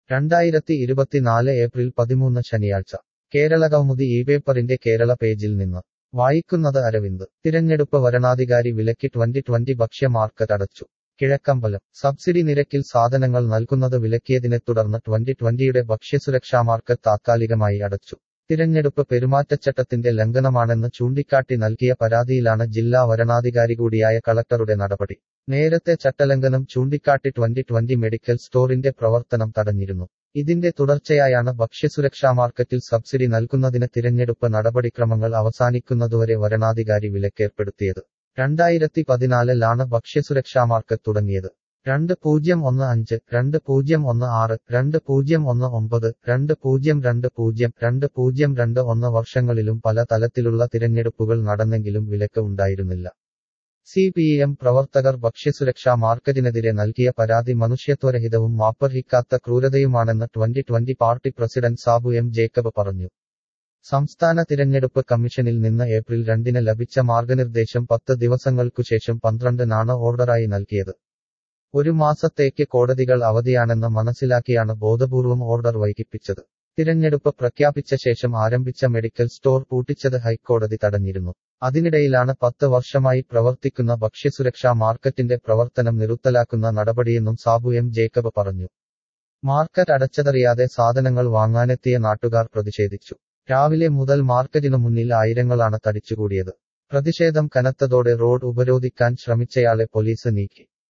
രണ്ടായിരത്തി ഇരുപത്തിനാല് ഏപ്രിൽ പതിമൂന്ന് ശനിയാഴ്ച കേരള കൗമുദി ഈ പേപ്പറിന്റെ കേരള പേജിൽ നിന്ന് വായിക്കുന്നത് അരവിന്ദ് തിരഞ്ഞെടുപ്പ് വരണാധികാരി വിലക്കി ട്വന്റി ട്വന്റി ഭക്ഷ്യ മാർക്കറ്റ് അടച്ചു കിഴക്കമ്പലം സബ്സിഡി നിരക്കിൽ സാധനങ്ങൾ നൽകുന്നത് വിലക്കിയതിനെ തുടർന്ന് ട്വന്റി ട്വന്റിയുടെ ഭക്ഷ്യസുരക്ഷാ മാർക്കറ്റ് താത്കാലികമായി അടച്ചു തിരഞ്ഞെടുപ്പ് പെരുമാറ്റച്ചട്ടത്തിന്റെ ലംഘനമാണെന്ന് ചൂണ്ടിക്കാട്ടി നൽകിയ പരാതിയിലാണ് ജില്ലാ വരണാധികാരി കൂടിയായ കളക്ടറുടെ നടപടി നേരത്തെ ചട്ടലംഘനം ചൂണ്ടിക്കാട്ടി ട്വന്റി ട്വന്റി മെഡിക്കൽ സ്റ്റോറിന്റെ പ്രവർത്തനം തടഞ്ഞിരുന്നു ഇതിന്റെ തുടർച്ചയായാണ് ഭക്ഷ്യസുരക്ഷാ മാർക്കറ്റിൽ സബ്സിഡി നൽകുന്നതിന് തിരഞ്ഞെടുപ്പ് നടപടിക്രമങ്ങൾ അവസാനിക്കുന്നതുവരെ വരണാധികാരി വിലക്കേർപ്പെടുത്തിയത് രണ്ടായിരത്തി പതിനാലിലാണ് ഭക്ഷ്യസുരക്ഷാ മാർക്കറ്റ് തുടങ്ങിയത് രണ്ട് പൂജ്യം ഒന്ന് അഞ്ച് രണ്ട് പൂജ്യം ഒന്ന് ആറ് രണ്ട് പൂജ്യം ഒന്ന് ഒമ്പത് രണ്ട് പൂജ്യം രണ്ട് പൂജ്യം രണ്ട് പൂജ്യം രണ്ട് ഒന്ന് വർഷങ്ങളിലും പല തലത്തിലുള്ള തിരഞ്ഞെടുപ്പുകൾ നടന്നെങ്കിലും വിലക്ക് ഉണ്ടായിരുന്നില്ല സി പി എം പ്രവർത്തകർ ഭക്ഷ്യസുരക്ഷാ മാർക്കറ്റിനെതിരെ നൽകിയ പരാതി മനുഷ്യത്വരഹിതവും മാപ്പർഹിക്കാത്ത ക്രൂരതയുമാണെന്ന് twenty twenty party president Sabu M Jacob പറഞ്ഞു സംസ്ഥാന തിരഞ്ഞെടുപ്പ് കമ്മീഷനിൽ നിന്ന് ഏപ്രിൽ രണ്ടിന് ലഭിച്ച മാർഗനിർദ്ദേശം പത്ത് ദിവസങ്ങൾക്കുശേഷം പന്ത്രണ്ടിനാണ് ഓർഡറായി നൽകിയത് ഒരു മാസത്തേക്ക് കോടതികൾ അവധിയാണെന്ന് മനസ്സിലാക്കിയാണ് ബോധപൂർവം ഓർഡർ വൈകിപ്പിച്ചത് തിരഞ്ഞെടുപ്പ് പ്രഖ്യാപിച്ച ശേഷം ആരംഭിച്ച മെഡിക്കൽ സ്റ്റോർ പൂട്ടിച്ചത് ഹൈക്കോടതി തടഞ്ഞിരുന്നു അതിനിടയിലാണ് പത്ത് വർഷമായി പ്രവർത്തിക്കുന്ന ഭക്ഷ്യസുരക്ഷാ മാർക്കറ്റിന്റെ പ്രവർത്തനം നിറുത്തലാക്കുന്ന നടപടിയെന്നും സാബു എം ജേക്കബ് പറഞ്ഞു മാർക്കറ്റ് അടച്ചതറിയാതെ സാധനങ്ങൾ വാങ്ങാനെത്തിയ നാട്ടുകാർ പ്രതിഷേധിച്ചു രാവിലെ മുതൽ മാർക്കറ്റിനു മുന്നിൽ ആയിരങ്ങളാണ് തടിച്ചുകൂടിയത് പ്രതിഷേധം കനത്തതോടെ റോഡ് ഉപരോധിക്കാൻ ശ്രമിച്ചയാളെ പോലീസ് നീക്കി